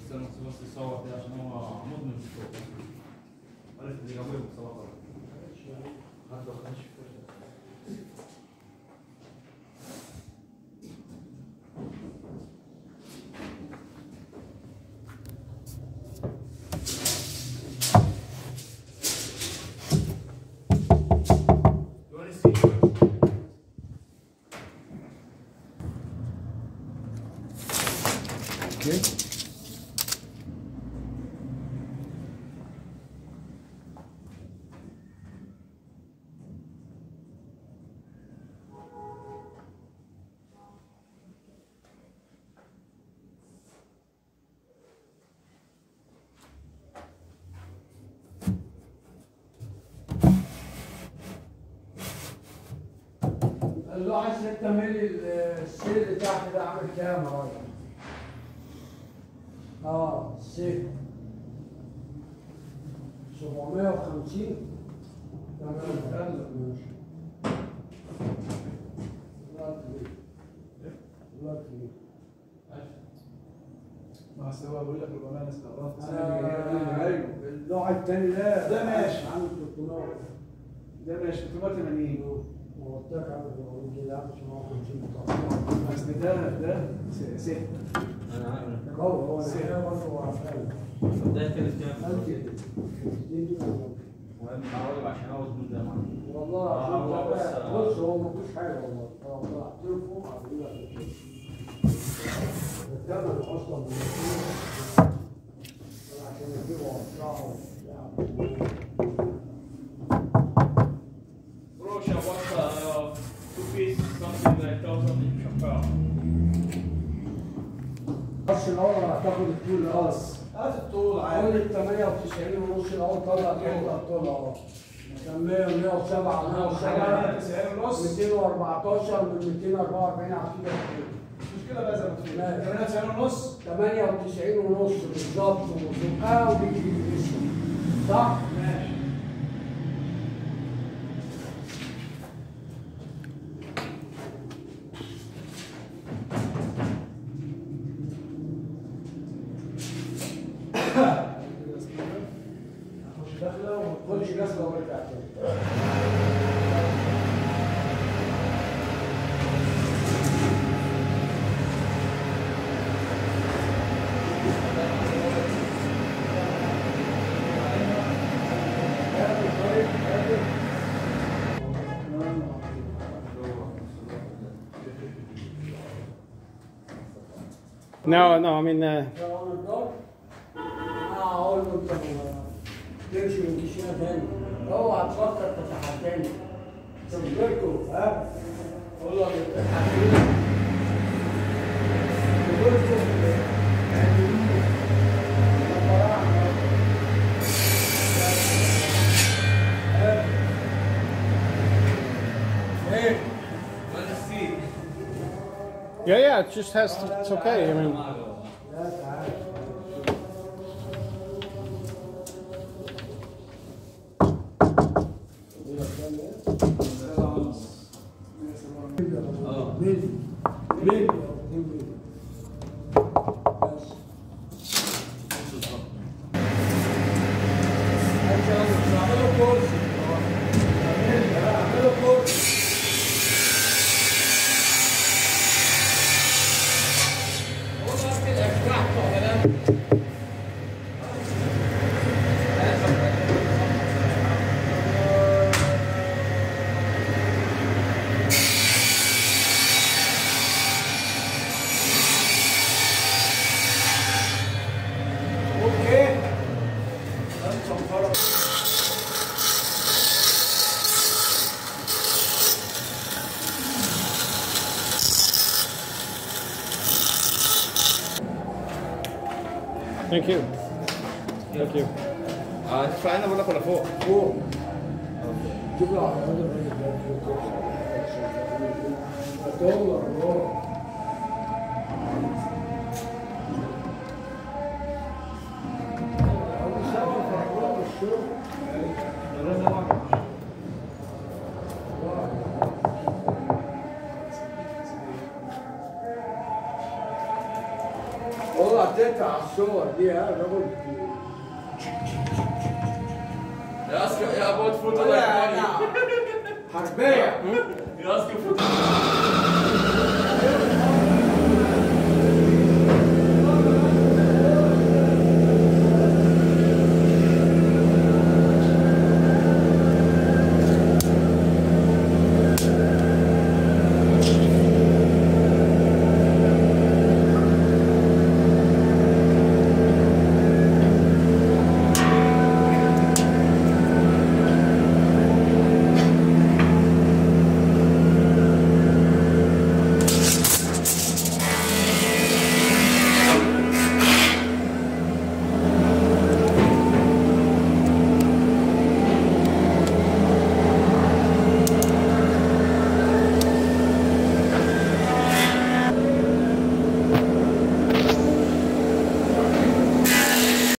استنى بس بس يصور كده عشان هو مدمن في الصوت عرفت اللي جابوه بصراحه حتى ما كانش You wanna see? Okay. اللوحة 6 مللي السيل تحت ده عامل كام يا راجل؟ اه السيل 750 تمام يلا ماشي دلوقتي ايه؟ دلوقتي ايه؟ ما أصل هو بيقول لك 400 استغربت انا ايوه النوع التاني ده ده ماشي. عامل 300 ده ماشي 380 وقلت عامل 400 كده عامل 750 اصل ده ده س- ست انا عارف هو هو الحقيقة برضه هو عارفين ده كانت كام؟ قال كده دي المهم هقول عشان هو زبون ده معانا والله آه، العظيم هو بس- لا، بص هو ما فيهوش حاجه والله انا طلعت له فوق عاملين لك كده الثمن اصلا من عشان يجيبوا وقطعوا Bro, I want uh, two piece something like thousand in Chopper. بس الاول هتاخد الطول الاس هات الطول عامل عادي ال 98 ونص الاول طلع كده الطول اهو كان 100 107 107 90 ونص 214 من 244 على كده مش مشكله بقى زي ما تقول ماشي. 98 ونص 98 ونص بالظبط وزقها وبيجي الاسم صح؟ ماشي اخش داخله وما خدش ناس لو رجع تاني No, no, I mean, uh, اقول له انت ما تمشي من كيشنا تاني اوعى تفكر تتحداني تفكركم ها قول له تتحداني تفكركم يعني ايه Let's see. yeah, yeah, it just has to, it's okay. I mean, لا تعال اه ملي ملي بس اعملوا كرسي اعملوا كرسي هو ده كده افتحته ولا اوكي thank you. Thank you. اه هتدفع هنا بقول لك ولا فوق؟ فوق جيب له عربية الراجل ده في الكرسي. دولار دولار أول سبب في حوار الشغل اوعى تقطع الصور دي ها الراجل You ask, yeah, about photo طلع like أنا money. حربية You ask a photo.